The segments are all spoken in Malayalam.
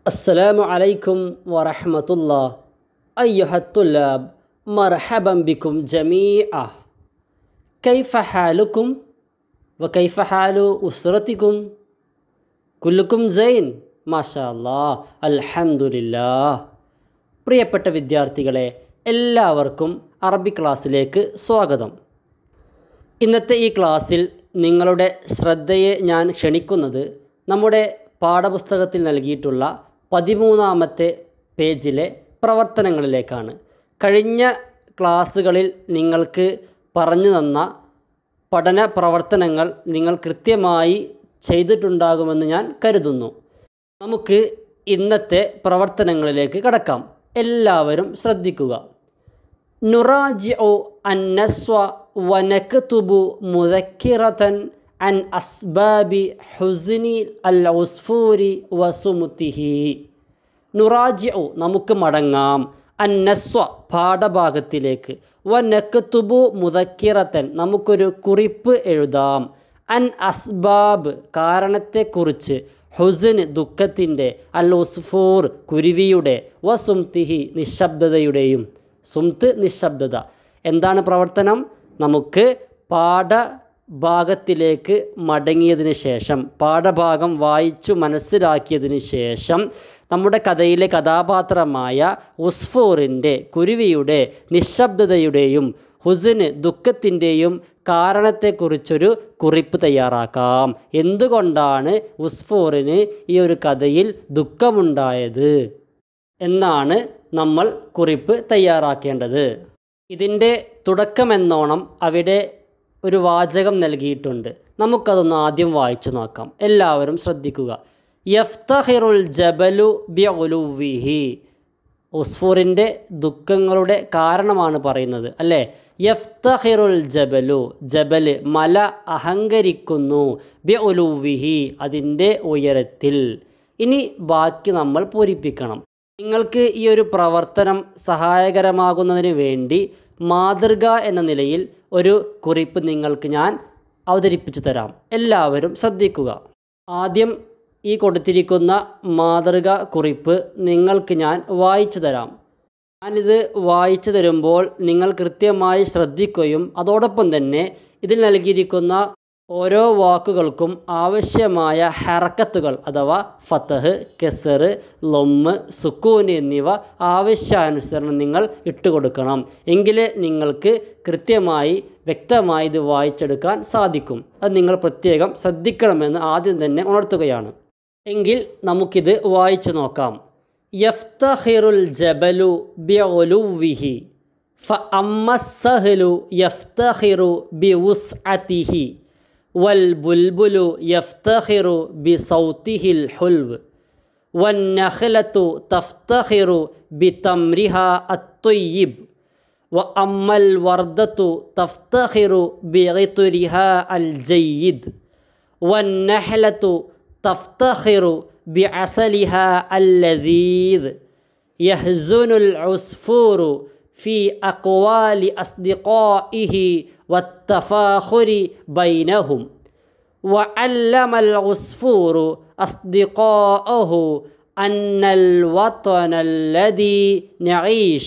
السلام عليكم ورحمة الله أيها الطلاب مرحبا بكم جميعا كيف حالكم وكيف حال أسرتكم كلكم زين ما شاء الله الحمد لله പ്രിയപ്പെട്ട വിദ്യാർത്ഥികളെ എല്ലാവർക്കും അറബി ക്ലാസ്സിലേക്ക് സ്വാഗതം ഇന്നത്തെ ഈ ക്ലാസ്സിൽ നിങ്ങളുടെ ശ്രദ്ധയെ ഞാൻ ക്ഷണിക്കുന്നത് നമ്മുടെ പാഠപുസ്തകത്തിൽ നൽകിയിട്ടുള്ള പതിമൂന്നാമത്തെ പേജിലെ പ്രവർത്തനങ്ങളിലേക്കാണ് കഴിഞ്ഞ ക്ലാസ്സുകളിൽ നിങ്ങൾക്ക് പറഞ്ഞു തന്ന പഠന പ്രവർത്തനങ്ങൾ നിങ്ങൾ കൃത്യമായി ചെയ്തിട്ടുണ്ടാകുമെന്ന് ഞാൻ കരുതുന്നു നമുക്ക് ഇന്നത്തെ പ്രവർത്തനങ്ങളിലേക്ക് കടക്കാം എല്ലാവരും ശ്രദ്ധിക്കുക നുറാജിഉ അന്നസ്വ വനക്തുബു മുദക്കിറതൻ അൻ അസ്ബാബി ഹുസ്നി അൽ ഉസ്ഫൂരി വസുമുത്തിഹി നുറാജിഉ നമുക്ക് മടങ്ങാം അന്നസ്വ പാഠഭാഗത്തിലേക്ക് വനക്തുബു മുദക്കിറത്തൻ നമുക്കൊരു കുറിപ്പ് എഴുതാം അൻ അസ്ബാബ് കാരണത്തെക്കുറിച്ച് ഹുസന് ദുഃഖത്തിൻ്റെ അൽ ഉസ്ഫൂർ കുരുവിയുടെ വസുംതിഹി നിശബ്ദതയുടെയും സുംത്ത് നിശബ്ദത എന്താണ് പ്രവർത്തനം നമുക്ക് പാഠഭാഗത്തിലേക്ക് മടങ്ങിയതിന് ശേഷം പാഠഭാഗം വായിച്ചു മനസ്സിലാക്കിയതിന് ശേഷം നമ്മുടെ കഥയിലെ കഥാപാത്രമായ ഉസ്ഫൂറിൻ്റെ കുരുവിയുടെ നിശബ്ദതയുടെയും ഹുസന് ദുഃഖത്തിൻ്റെയും കാരണത്തെക്കുറിച്ചൊരു കുറിപ്പ് തയ്യാറാക്കാം എന്തുകൊണ്ടാണ് ഉസ്ഫൂറിന് ഈ ഒരു കഥയിൽ ദുഃഖമുണ്ടായത് എന്നാണ് നമ്മൾ കുറിപ്പ് തയ്യാറാക്കേണ്ടത് ഇതിൻ്റെ തുടക്കമെന്നോണം അവിടെ ഒരു വാചകം നൽകിയിട്ടുണ്ട് നമുക്കതൊന്ന് ആദ്യം വായിച്ചു നോക്കാം എല്ലാവരും ശ്രദ്ധിക്കുക യഫ്തഹിറുൽ ജബലു ബി ഒലുവിഹി ഉസ്ഫൂറിൻ്റെ ദുഃഖങ്ങളുടെ കാരണമാണ് പറയുന്നത് അല്ലേ യഫ്തഹിറുൽ ജബലു ജബല് മല അഹങ്കരിക്കുന്നു ബി ഒലുവിഹി അതിൻ്റെ ഉയരത്തിൽ ഇനി ബാക്കി നമ്മൾ പൂരിപ്പിക്കണം നിങ്ങൾക്ക് ഈ ഒരു പ്രവർത്തനം സഹായകരമാകുന്നതിന് വേണ്ടി മാതൃക എന്ന നിലയിൽ ഒരു കുറിപ്പ് നിങ്ങൾക്ക് ഞാൻ അവതരിപ്പിച്ചു തരാം എല്ലാവരും ശ്രദ്ധിക്കുക ആദ്യം ഈ കൊടുത്തിരിക്കുന്ന മാതൃക കുറിപ്പ് നിങ്ങൾക്ക് ഞാൻ വായിച്ചു തരാം ഞാനിത് വായിച്ചു തരുമ്പോൾ നിങ്ങൾ കൃത്യമായി ശ്രദ്ധിക്കുകയും അതോടൊപ്പം തന്നെ ഇതിൽ നൽകിയിരിക്കുന്ന ഓരോ വാക്കുകൾക്കും ആവശ്യമായ ഹറക്കത്തുകൾ അഥവാ ഫത്തഹ് കെസറ് ലൊമ്മ് സുക്കൂൻ എന്നിവ ആവശ്യാനുസരണം നിങ്ങൾ ഇട്ടുകൊടുക്കണം എങ്കിലേ നിങ്ങൾക്ക് കൃത്യമായി വ്യക്തമായി ഇത് വായിച്ചെടുക്കാൻ സാധിക്കും അത് നിങ്ങൾ പ്രത്യേകം ശ്രദ്ധിക്കണമെന്ന് ആദ്യം തന്നെ ഉണർത്തുകയാണ് എങ്കിൽ നമുക്കിത് വായിച്ചു നോക്കാം യഫ്തഹിറുൽ ജബലു ബിഒലുവിഹി ഫ അമ്മസഹലു യഫ്തഹിറു ബി ഉസ്അതിഹി والبلبل يفتخر بصوته الحلو والنخلة تفتخر بتمرها الطيب وأما الوردة تفتخر بغطرها الجيد والنحلة تفتخر بعسلها اللذيذ يهزن العصفور في أقوال أصدقائه والتفاخر بينهم وعلم العصفور أصدقاءه أن الوطن الذي نعيش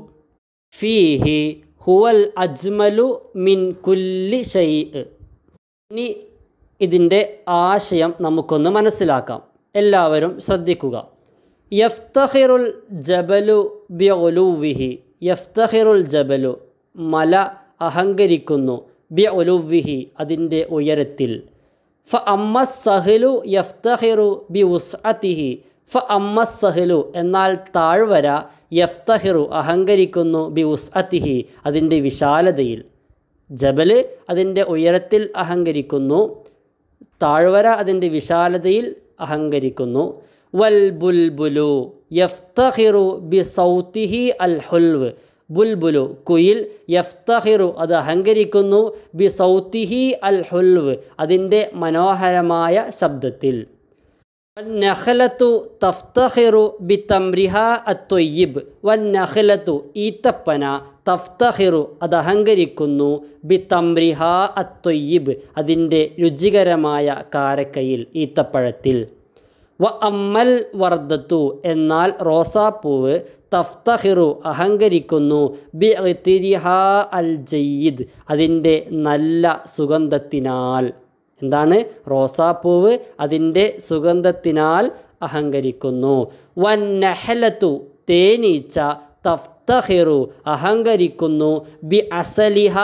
فيه هو الأجمل من كل شيء ഇനി ഇതിൻ്റെ ആശയം നമുക്കൊന്ന് മനസ്സിലാക്കാം എല്ലാവരും ശ്രദ്ധിക്കുക യഫ്തഹിറുൽ ജബലു ബി ഒലുവിഹി യഫ്തഹിറുൽ ജബലു മല അഹങ്കരിക്കുന്നു ബി ഒലുവിഹി അതിൻ്റെ ഉയരത്തിൽ ഫ അമ്മ സഹലു യഫ്തഹിറു ബി ഉസ്അത്തിഹി ഫ അമ്മ സഹലു എന്നാൽ താഴ്വര യഫ്തഹിറു അഹങ്കരിക്കുന്നു ബി ഉസ്അത്തിഹി അതിൻ്റെ വിശാലതയിൽ ജബല് അതിൻ്റെ ഉയരത്തിൽ അഹങ്കരിക്കുന്നു താഴ്വര അതിൻ്റെ വിശാലതയിൽ അഹങ്കരിക്കുന്നു വൽ ബുൽബുലു യഫ്തഹിറു ബി സൗത്തിഹി അൽ ഹുൽവ് ബുൽബുലു കുയിൽ യഫ്തഹിറു അത് അഹങ്കരിക്കുന്നു ബി സൗത്തിഹി അൽ ഹുൽവ് അതിൻ്റെ മനോഹരമായ ശബ്ദത്തിൽ വന്നഹലത്തു തഫ്തഹിറു ബി തംരിഹ അത്തൊയ്യിബ് വന്നഹലത്തു ഈത്തപ്പന തഫ്തഹിറു അത് അഹങ്കരിക്കുന്നു ബി തംരിഹ അത്തൊയ്യിബ് അതിൻ്റെ രുചികരമായ കാരക്കയിൽ ഈത്തപ്പഴത്തിൽ വ അമ്മൽ വർദ്ധത്തു എന്നാൽ റോസാപ്പൂവ് തഫ്തഹിറു അഹങ്കരിക്കുന്നു ബി ഇത്തിരിഹ അൽ ജയ്യിദ് അതിൻ്റെ നല്ല സുഗന്ധത്തിനാൽ എന്താണ് റോസാപ്പൂവ് അതിൻ്റെ സുഗന്ധത്തിനാൽ അഹങ്കരിക്കുന്നു വൻ നഹലത്തു തേനീച്ച തഫ്തഹിറു അഹങ്കരിക്കുന്നു ബി അസലിഹ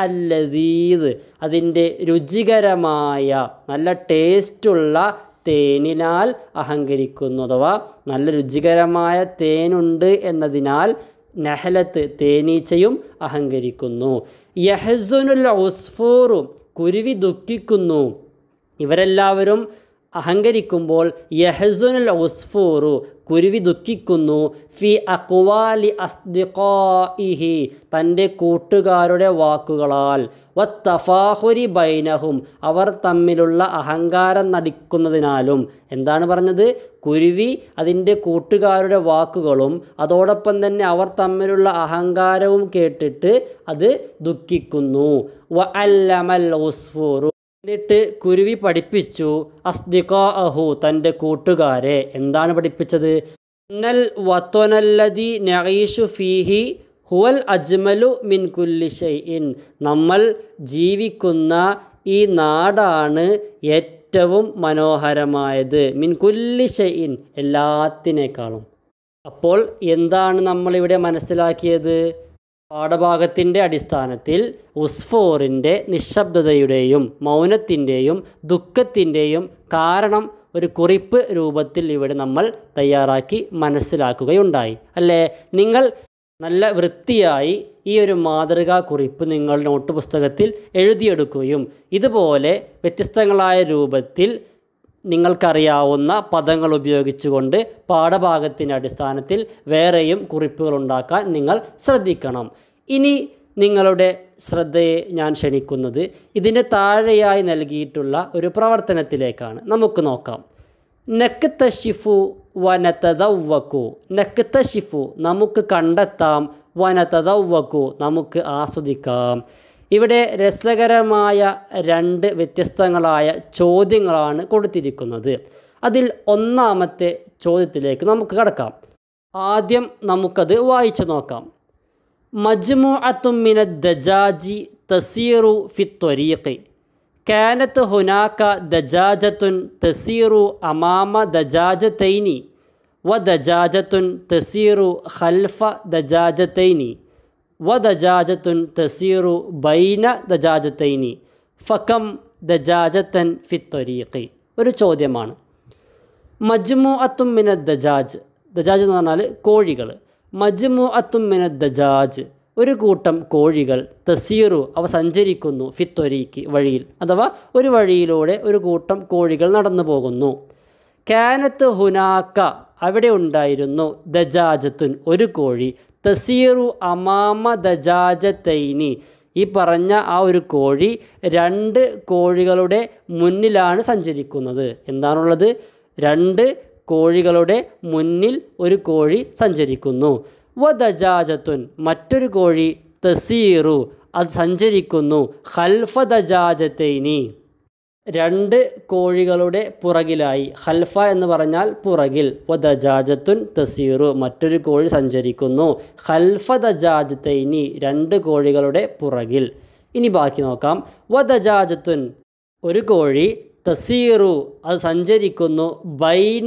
അല്ലദീദ് അതിൻ്റെ രുചികരമായ നല്ല ടേസ്റ്റുള്ള തേനിനാൽ അഹങ്കരിക്കുന്നു അഥവാ നല്ല രുചികരമായ തേനുണ്ട് എന്നതിനാൽ നഹലത്ത് തേനീച്ചയും അഹങ്കരിക്കുന്നു യഹസുനുൽ ഉസ്ഫൂറു കുരുവി ദുഃഖിക്കുന്നു ഇവരെല്ലാവരും അഹങ്കരിക്കുമ്പോൾ യഹസുനുൽ ഉസ്ഫൂറു കുരുവി ദുഃഖിക്കുന്നു ഫി അക്വാലി അസ്ദിഖാഇഹി തൻ്റെ കൂട്ടുകാരുടെ വാക്കുകളാൽ വത്തഫാഹുരി ബൈനഹും അവർ തമ്മിലുള്ള അഹങ്കാരം നടിക്കുന്നതിനാലും എന്താണ് പറഞ്ഞത് കുരുവി അതിൻ്റെ കൂട്ടുകാരുടെ വാക്കുകളും അതോടൊപ്പം തന്നെ അവർ തമ്മിലുള്ള അഹങ്കാരവും കേട്ടിട്ട് അത് ദുഃഖിക്കുന്നു വ അല്ലമൽ ഉസ്ഫൂറു എന്നിട്ട് കുരുവി പഠിപ്പിച്ചു അസ്ദിഖാ അഹു തൻ്റെ കൂട്ടുകാരെ എന്താണ് പഠിപ്പിച്ചത് നൽ വത്വനല്ലതി നഈഷു ഫീഹി ഹുവൽ അജ്മലു മിൻ കുല്ലി ഷൈഇൻ നമ്മൾ ജീവിക്കുന്ന ഈ നാടാണ് ഏറ്റവും മനോഹരമായത് മിൻ കുല്ലി ഷൈഇൻ എല്ലാത്തിനേക്കാളും അപ്പോൾ എന്താണ് നമ്മളിവിടെ മനസ്സിലാക്കിയത് പാഠഭാഗത്തിൻ്റെ അടിസ്ഥാനത്തിൽ ഉസ്ഫോറിൻ്റെ നിശബ്ദതയുടെയും മൗനത്തിൻ്റെയും ദുഃഖത്തിൻ്റെയും കാരണം ഒരു കുറിപ്പ് രൂപത്തിൽ ഇവിടെ നമ്മൾ തയ്യാറാക്കി മനസ്സിലാക്കുകയുണ്ടായി അല്ലേ നിങ്ങൾ നല്ല വൃത്തിയായി ഈ ഒരു മാതൃകാ കുറിപ്പ് നിങ്ങൾ നോട്ട് പുസ്തകത്തിൽ എഴുതിയെടുക്കുകയും ഇതുപോലെ വ്യത്യസ്തങ്ങളായ രൂപത്തിൽ നിങ്ങൾക്കറിയാവുന്ന പദങ്ങൾ ഉപയോഗിച്ചുകൊണ്ട് പാഠഭാഗത്തിൻ്റെ അടിസ്ഥാനത്തിൽ വേറെയും കുറിപ്പുകൾ ഉണ്ടാക്കാൻ നിങ്ങൾ ശ്രദ്ധിക്കണം ഇനി നിങ്ങളുടെ ശ്രദ്ധയെ ഞാൻ ക്ഷണിക്കുന്നത് ഇതിന് താഴെയായി നൽകിയിട്ടുള്ള ഒരു പ്രവർത്തനത്തിലേക്കാണ് നമുക്ക് നോക്കാം നക്തഷിഫു വനതവക്കു നക്തഷിഫു നമുക്ക് കണ്ടെത്താം വനതവക്കു നമുക്ക് ആസ്വദിക്കാം ഇവിടെ രസകരമായ രണ്ട് വ്യത്യസ്തങ്ങളായ ചോദ്യങ്ങളാണ് കൊടുത്തിരിക്കുന്നത് അതിൽ ഒന്നാമത്തെ ചോദ്യത്തിലേക്ക് നമുക്ക് കടക്കാം ആദ്യം നമുക്കത് വായിച്ചു നോക്കാം മജ്മുഅത്തുമിന ദജാജി തസീറു ഫി ത്വരീഖി കാനത്ത് ഹുനാക്ക ദജാജത്തുൻ തസീറു അമാമ ദജാജത്തൈനി വ ദജാജത്തുൻ തസീറു ഖൽഫ ദജാജത്തൈനി വ ദജാജത്തുൻ തസീറു ബൈന ദജാജത്തൈനി ഫകം ദജാജത്തൻ ഫി ത്വരീഖി ഒരു ചോദ്യമാണ് മജ്മു അത്തും മിന ദജാജ് ദജാജ് എന്ന് പറഞ്ഞാൽ കോഴികൾ മജ്മു അത്തും മിന ദജാജ് ഒരു കൂട്ടം കോഴികൾ തസീറു അവ സഞ്ചരിക്കുന്നു ഫിത്തൊരീക്ക് വഴിയിൽ അഥവാ ഒരു വഴിയിലൂടെ ഒരു കൂട്ടം കോഴികൾ നടന്നു പോകുന്നു കാനത്ത് ഹുനാക്ക അവിടെ ഉണ്ടായിരുന്നു ദജാജത്തുൻ ഒരു കോഴി തസീറു അമാമ ദജാജത്തൈനി ഈ പറഞ്ഞ ആ ഒരു കോഴി രണ്ട് കോഴികളുടെ മുന്നിലാണ് സഞ്ചരിക്കുന്നത് എന്താണുള്ളത് രണ്ട് കോഴികളുടെ മുന്നിൽ ഒരു കോഴി സഞ്ചരിക്കുന്നു വദജാജത്തുൻ മറ്റൊരു കോഴി തസീറു അത് സഞ്ചരിക്കുന്നു ഖൽഫ ദജാജത്തൈനി രണ്ട് കോഴികളുടെ പുറകിലായി ഖൽഫ എന്ന് പറഞ്ഞാൽ പുറകിൽ വദജാജത്തുൻ തസീറു മറ്റൊരു കോഴി സഞ്ചരിക്കുന്നു ഖൽഫ ദജാജത്തൈനി രണ്ട് കോഴികളുടെ പുറകിൽ ഇനി ബാക്കി നോക്കാം വദജാജത്തുൻ ഒരു കോഴി തസീറു അത് സഞ്ചരിക്കുന്നു ബൈന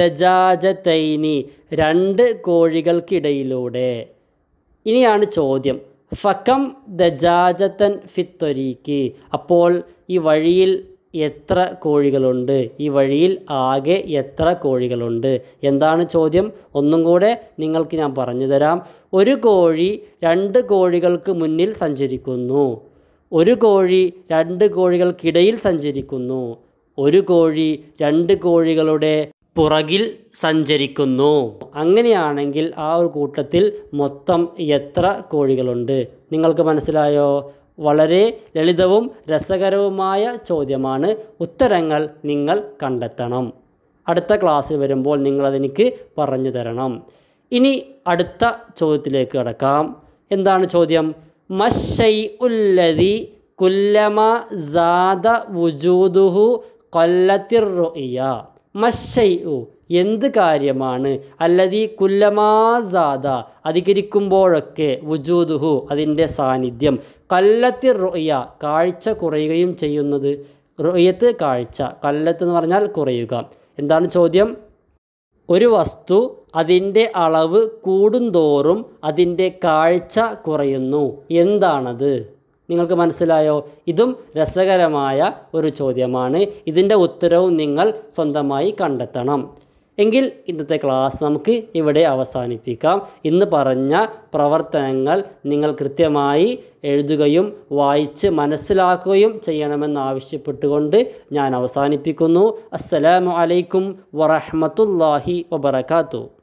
ദജാജത്തൈനി രണ്ട് കോഴികൾക്കിടയിലൂടെ ഇനിയാണ് ചോദ്യം ഫക്കം ദജാജത്തൻ ഫിത്തൊരീക്ക് അപ്പോൾ ഈ വഴിയിൽ എത്ര കോഴികളുണ്ട് ഈ വഴിയിൽ ആകെ എത്ര കോഴികളുണ്ട് എന്താണ് ചോദ്യം ഒന്നും കൂടെ നിങ്ങൾക്ക് ഞാൻ പറഞ്ഞു തരാം ഒരു കോഴി രണ്ട് കോഴികൾക്ക് മുന്നിൽ സഞ്ചരിക്കുന്നു ഒരു കോഴി രണ്ട് കോഴികൾക്കിടയിൽ സഞ്ചരിക്കുന്നു ഒരു കോഴി രണ്ട് കോഴികളുടെ പുറകിൽ സഞ്ചരിക്കുന്നു അങ്ങനെയാണെങ്കിൽ ആ ഒരു കൂട്ടത്തിൽ മൊത്തം എത്ര കോഴികളുണ്ട് നിങ്ങൾക്ക് മനസ്സിലായോ വളരെ ലളിതവും രസകരവുമായ ചോദ്യമാണ് ഉത്തരങ്ങൾ നിങ്ങൾ കണ്ടെത്തണം അടുത്ത ക്ലാസ്സിൽ വരുമ്പോൾ നിങ്ങളതെനിക്ക് പറഞ്ഞു തരണം ഇനി അടുത്ത ചോദ്യത്തിലേക്ക് കടക്കാം എന്താണ് ചോദ്യം മഷൈ ഉല്ലതി കുല്ലമ സാദ വുജൂദുഹു കൊല്ലത്തിർ റുഇയ മഷൈഉ എന്ത് കാര്യമാണ് അല്ലതി കുല്ലമാസാദ അധികരിക്കുമ്പോഴൊക്കെ വുജൂദുഹു അതിൻ്റെ സാന്നിധ്യം കല്ലത്തി റുയ കാഴ്ച കുറയുകയും ചെയ്യുന്നത് റുയത്ത് കാഴ്ച കല്ലത്ത് എന്ന് പറഞ്ഞാൽ കുറയുക എന്താണ് ചോദ്യം ഒരു വസ്തു അതിൻ്റെ അളവ് കൂടുന്തോറും അതിൻ്റെ കാഴ്ച കുറയുന്നു എന്താണത് നിങ്ങൾക്ക് മനസ്സിലായോ ഇതും രസകരമായ ഒരു ചോദ്യമാണ് ഇതിൻ്റെ ഉത്തരവും നിങ്ങൾ സ്വന്തമായി കണ്ടെത്തണം എങ്കിൽ ഇന്നത്തെ ക്ലാസ് നമുക്ക് ഇവിടെ അവസാനിപ്പിക്കാം ഇന്ന് പറഞ്ഞ പ്രവർത്തനങ്ങൾ നിങ്ങൾ കൃത്യമായി എഴുതുകയും വായിച്ച് മനസ്സിലാക്കുകയും ചെയ്യണമെന്ന് ആവശ്യപ്പെട്ടുകൊണ്ട് ഞാൻ അവസാനിപ്പിക്കുന്നു അസ്സലാമു അലൈക്കും വറഹ്മത്തുള്ളാഹി വബറകാതുഹു